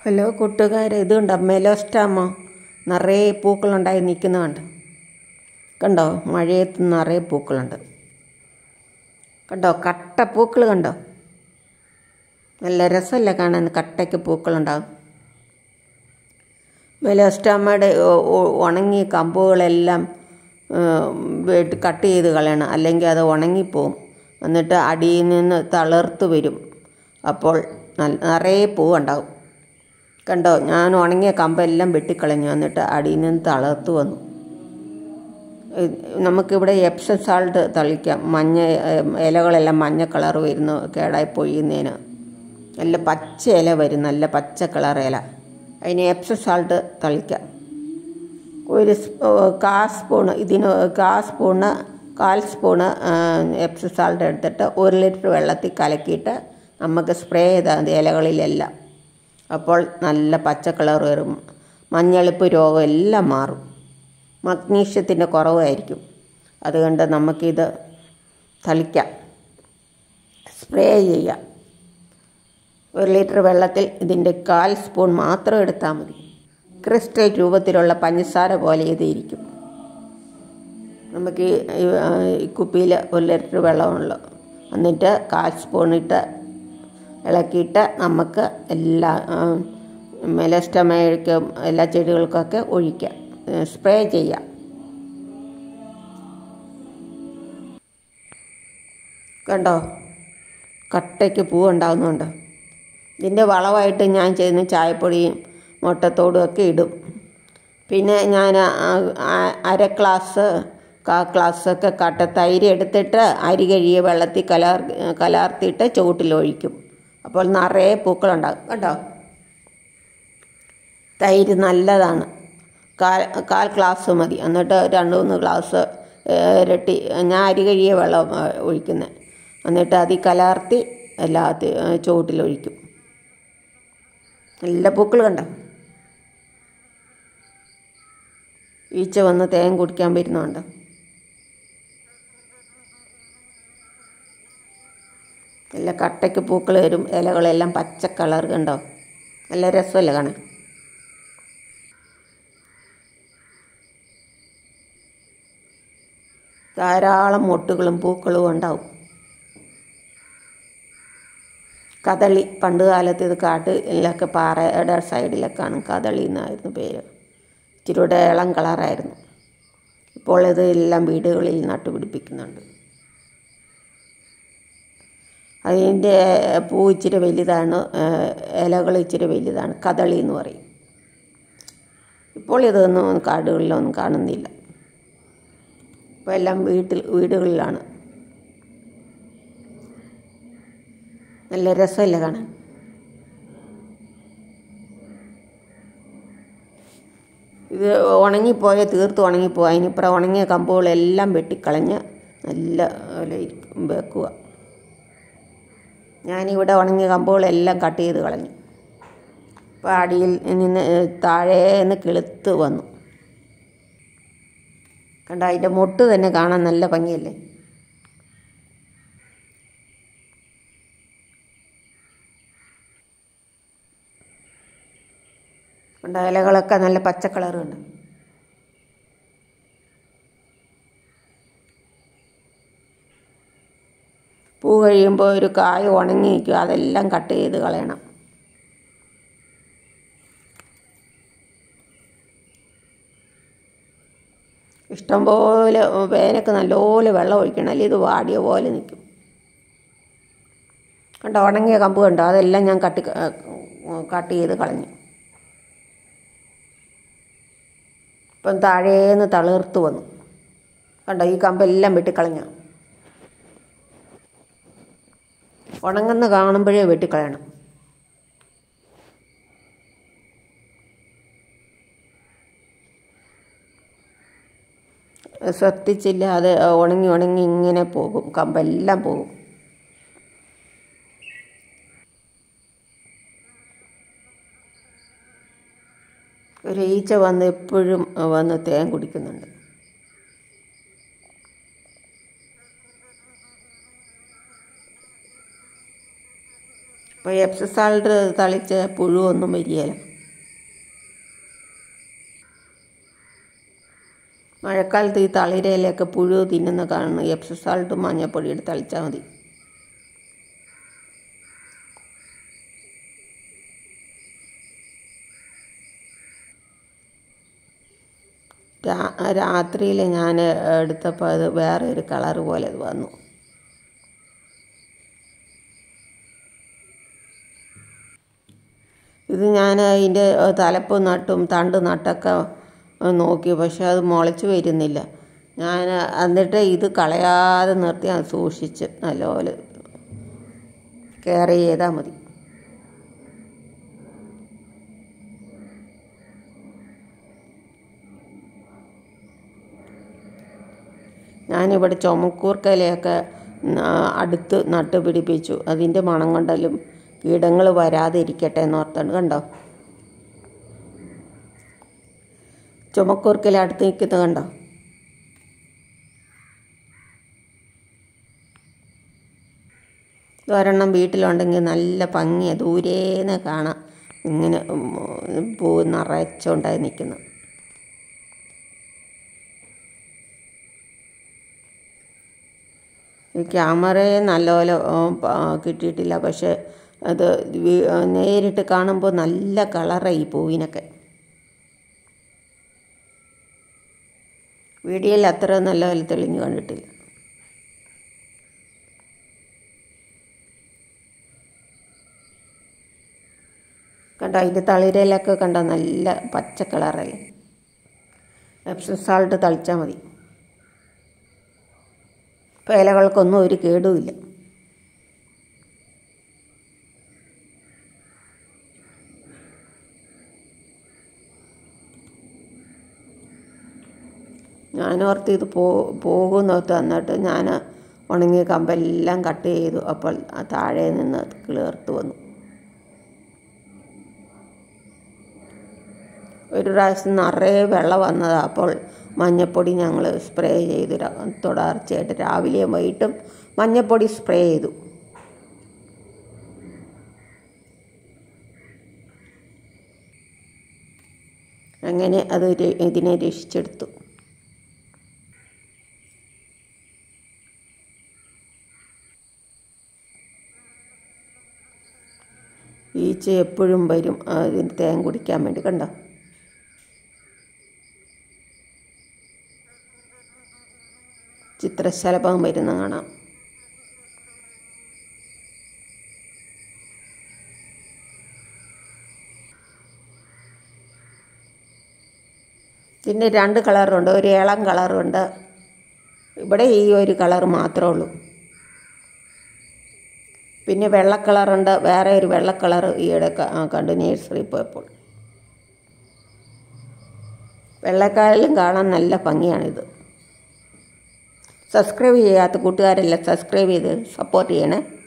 hello കൂട്ടുകാരെ ഇത് കണ്ടോ മെലോസ്റ്റാമോ നിറയെ പൂക്കളുണ്ടായി നിൽക്കുന്ന കണ്ടോ കണ്ടോ മഴയത്ത് നിറയെ പൂക്കളുണ്ട് കണ്ടോ കട്ട പൂക്കൾ കണ്ടോ നല്ല രസമല്ലേ കാണാൻ കട്ടയ്ക്ക് പൂക്കളുണ്ടാകും മെലോസ്റ്റാമയുടെ ഉണങ്ങിയ കമ്പുകളെല്ലാം വെട്ടി കട്ട് ചെയ്ത് കളയണം അല്ലെങ്കിൽ അത് ഉണങ്ങിപ്പോവും എന്നിട്ട് അടിയിൽ നിന്ന് തളിർത്ത് വരും അപ്പോൾ നിറയെ പൂവുണ്ടാവും കണ്ടോ ഞാൻ ഉണങ്ങിയ കമ്പെല്ലാം വെട്ടിക്കളഞ്ഞു എന്നിട്ട് അടിയിൽ നിന്ന് തളർത്ത് വന്നു നമുക്കിവിടെ എപ്സം സാൾട്ട് തളിക്കാം മഞ്ഞ ഇലകളെല്ലാം മഞ്ഞ കളർ വരുന്നു കേടായി പൊഴിയുന്നതിന് നല്ല പച്ച ഇല വരും നല്ല പച്ച കളർ ഇല അതിന് എപ്സം സാൾട്ട് തളിക്കാം ഒരു കാ സ്പൂണ് ഇതിന് കാ സ്പൂണ് കാൽ സ്പൂണ് എപ്സം സാൾട്ട് എടുത്തിട്ട് ഒരു ലിറ്റർ വെള്ളത്തിൽ കലക്കിയിട്ട് നമുക്ക് സ്പ്രേ ചെയ്താൽ മതി ഇലകളിലെല്ലാം അപ്പോൾ നല്ല പച്ച കളർ വരും മഞ്ഞളിപ്പ് രോഗം എല്ലാം മാറും മഗ്നീഷ്യത്തിൻ്റെ കുറവായിരിക്കും അതുകൊണ്ട് നമുക്കിത് തളിക്കാം സ്പ്രേ ചെയ്യാം ഒരു ലിറ്റർ വെള്ളത്തിൽ ഇതിൻ്റെ കാൽ സ്പൂൺ മാത്രം എടുത്താൽ മതി ക്രിസ്റ്റൽ രൂപത്തിലുള്ള പഞ്ചസാര പോലെ ഇത് ഇരിക്കും നമുക്ക് ഈ കുപ്പിയിൽ ഒരു ലിറ്റർ വെള്ളമുള്ളൂ എന്നിട്ട് കാൽ സ്പൂൺ ഇട്ട് ഇളക്കിയിട്ട് നമുക്ക് എല്ലാ മെലസ്റ്റമയ്ക്കും എല്ലാ ചെടികൾക്കൊക്കെ ഒഴിക്കാം സ്പ്രേ ചെയ്യാം കണ്ടോ കട്ടയ്ക്ക് പൂവുണ്ടാകുന്നുണ്ട് ഇതിൻ്റെ വളമായിട്ട് ഞാൻ ചെയ്യുന്ന ചായപ്പൊടിയും മുട്ടത്തോടും ഒക്കെ ഇടും പിന്നെ ഞാൻ അര ഗ്ലാസ് കാ ഗ്ലാസ്സൊക്കെ കട്ട തൈര് എടുത്തിട്ട് അരി കഴിയ വെള്ളത്തിൽ കലാർ കലാർത്തിയിട്ട് ചുവട്ടിലൊഴിക്കും അപ്പോൾ നിറയെ പൂക്കളുണ്ടാകും കേട്ടോ തൈര് നല്ലതാണ് കാൽ കാൽ ഗ്ലാസ് മതി എന്നിട്ട് രണ്ട് മൂന്ന് ഗ്ലാസ് ഇരട്ടി ഞാൻ അരി കഴിയ വെള്ളം ഒഴിക്കുന്നത് എന്നിട്ട് അതിൽ കലാർത്തി എല്ലാ ചുവട്ടിലൊഴിക്കും നല്ല പൂക്കൾ കണ്ടോ ഈച്ച വന്ന് തേൻ കുടിക്കാൻ വരുന്നുണ്ട് നല്ല കട്ടയ്ക്ക് പൂക്കൾ വരും ഇലകളെല്ലാം പച്ച കളർ കണ്ടോ നല്ല രസമല്ലേ കാണാൻ ധാരാളം മൊട്ടുകളും പൂക്കളും ഉണ്ടാവും കദളി പണ്ട് കാലത്ത് ഇത് കാട്ടിലൊക്കെ പാറയുടെ സൈഡിലൊക്കെയാണ് കദളി എന്നായിരുന്നു പേര് ഇച്ചിരിയുടെ ഇളം കളറായിരുന്നു ഇപ്പോൾ ഇത് എല്ലാം വീടുകളിൽ നട്ടുപിടിപ്പിക്കുന്നുണ്ട് അതിൻ്റെ പൂ ഇച്ചിരി വലുതാണ് ഇലകൾ ഇച്ചിരി വലുതാണ് കദളി എന്ന് പറയും ഇപ്പോൾ ഇതൊന്നും കാടുകളിലൊന്നും കാണുന്നില്ല ഇപ്പോൾ എല്ലാം വീട്ടിൽ വീടുകളിലാണ് നല്ല രസമല്ലേ കാണാൻ ഇത് ഉണങ്ങിപ്പോയ തീർത്ത് ഉണങ്ങിപ്പോയ അതിനിപ്പുറം ഉണങ്ങിയ കമ്പുകളെല്ലാം വെട്ടിക്കളഞ്ഞ് നല്ല വെക്കുക ഞാനിവിടെ ഉണങ്ങിയ കമ്പുകളെല്ലാം കട്ട് ചെയ്ത് കളഞ്ഞു അപ്പോൾ അടിയിൽ നിന്ന് താഴേന്ന് കിളുത്ത് വന്നു കണ്ട അതിൻ്റെ മുട്ട് തന്നെ കാണാൻ നല്ല ഭംഗിയല്ലേ കണ്ട ഇലകളൊക്കെ നല്ല പച്ച കളറുണ്ട് പൂ കഴിയുമ്പോൾ ഒരു കായ ഉണങ്ങി നിൽക്കും അതെല്ലാം കട്ട് ചെയ്ത് കളയണം ഇഷ്ടംപോലെ വേനൊക്കെ നല്ലപോലെ വെള്ളം ഒഴിക്കണം അല്ലെങ്കിൽ ഇത് വാടിയ പോലെ നിൽക്കും കണ്ടോ ഉണങ്ങിയ കമ്പ് കണ്ടോ അതെല്ലാം ഞാൻ കട്ട് കട്ട് ചെയ്ത് കളഞ്ഞു ഇപ്പം താഴേന്ന് തളിർത്ത് വന്നു കണ്ടോ ഈ കമ്പെല്ലാം വെട്ടിക്കളഞ്ഞു ഉണങ്ങുന്ന കാണുമ്പോഴേ വെട്ടിക്കളയണം ശ്രദ്ധിച്ചില്ല അത് ഉണങ്ങി ഉണങ്ങി ഇങ്ങനെ പോകും കമ്പെല്ലാം പോകും ഒരു ഈച്ച വന്ന് എപ്പോഴും വന്ന് തേൻ കുടിക്കുന്നുണ്ട് അപ്പോൾ എപ്സസാൾട്ട് തളിച്ച് പുഴുവൊന്നും വരികയില്ല മഴക്കാലത്ത് ഈ തളിരയിലൊക്കെ പുഴു തിന്നുന്ന കാണുന്നു എപ്സസാൾട്ടും മഞ്ഞപ്പൊടി എടുത്ത് തളിച്ചാൽ മതി രാത്രിയിൽ ഞാൻ എടുത്തപ്പോൾ അത് വേറെ ഒരു കളർ പോലെ അത് വന്നു ഇത് ഞാൻ അതിൻ്റെ തലപ്പ് നട്ടും തണ്ട് നട്ടൊക്കെ നോക്കി പക്ഷെ അത് മുളച്ച് വരുന്നില്ല ഞാൻ എന്നിട്ട് ഇത് കളയാതെ നിർത്തി അത് സൂക്ഷിച്ച് നല്ലപോലെ കെയർ ചെയ്താൽ മതി ഞാനിവിടെ ചുമക്കൂർക്കലയൊക്കെ അടുത്ത് നട്ട് പിടിപ്പിച്ചു അതിൻ്റെ മണം കൊണ്ടലും കീടങ്ങൾ വരാതിരിക്കട്ടെ എന്ന് ഓർത്താണ് കണ്ടോ ചുമക്കൂർക്കല അടുത്ത് നിൽക്കുന്നത് കണ്ടോ ഒരെണ്ണം വീട്ടിലുണ്ടെങ്കിൽ നല്ല ഭംഗിയാണ് ദൂരേന്ന് കാണാം ഇങ്ങനെ പൂ നിറച്ചുണ്ടായി നിൽക്കുന്നു ക്യാമറയെ നല്ലപോലെ കിട്ടിയിട്ടില്ല പക്ഷെ അത് നേരിട്ട് കാണുമ്പോൾ നല്ല കളറാണ് ഈ പൂവിനൊക്കെ വീഡിയോയിൽ അത്ര നല്ലപോലെ തെളിഞ്ഞ് കണ്ടിട്ടില്ല കണ്ടോ അതിൻ്റെ തളിരയിലൊക്കെ കണ്ടോ നല്ല പച്ച കളറല്ലേ എപ്സം സാൾട്ട് തളിച്ചാൽ മതി ഇപ്പോൾ ഇലകൾക്കൊന്നും ഒരു കേടുമില്ല ഞാനോർത്ത് ഇത് പോ പോകുന്നോർത്ത് എന്നിട്ട് ഞാൻ ഉണങ്ങിയ കമ്പെല്ലാം കട്ട് ചെയ്തു അപ്പോൾ താഴെ നിന്ന് കിളിർത്ത് വന്നു ഒരു പ്രാവശ്യം നിറയെ വെള്ളം വന്നത് അപ്പോൾ മഞ്ഞപ്പൊടി ഞങ്ങൾ സ്പ്രേ ചെയ്തു തുടർച്ചയായിട്ട് രാവിലെയും വൈകിട്ടും മഞ്ഞപ്പൊടി സ്പ്രേ ചെയ്തു അങ്ങനെ അത് ഇതിനെ രക്ഷിച്ചെടുത്തു ഈച്ച എപ്പോഴും വരും അതിന് തേൻ കുടിക്കാൻ വേണ്ടി കണ്ടോ ചിത്രശലഭം വരുന്ന കാണാം പിന്നെ രണ്ട് കളറുണ്ട് ഒരു ഇളം കളറുണ്ട് ഇവിടെ ഈ ഒരു കളർ മാത്രമേ ഉള്ളൂ പിന്നെ വെള്ള കളറുണ്ട് വേറെ ഒരു വെള്ള കളർ ഈയിടെ കണ്ടു നേഴ്സറി പോയപ്പോൾ വെള്ളക്കാരിലും കാണാൻ നല്ല ഭംഗിയാണിത് സബ്സ്ക്രൈബ് ചെയ്യാത്ത കൂട്ടുകാരെല്ലാം സബ്സ്ക്രൈബ് ചെയ്ത് സപ്പോർട്ട് ചെയ്യണേ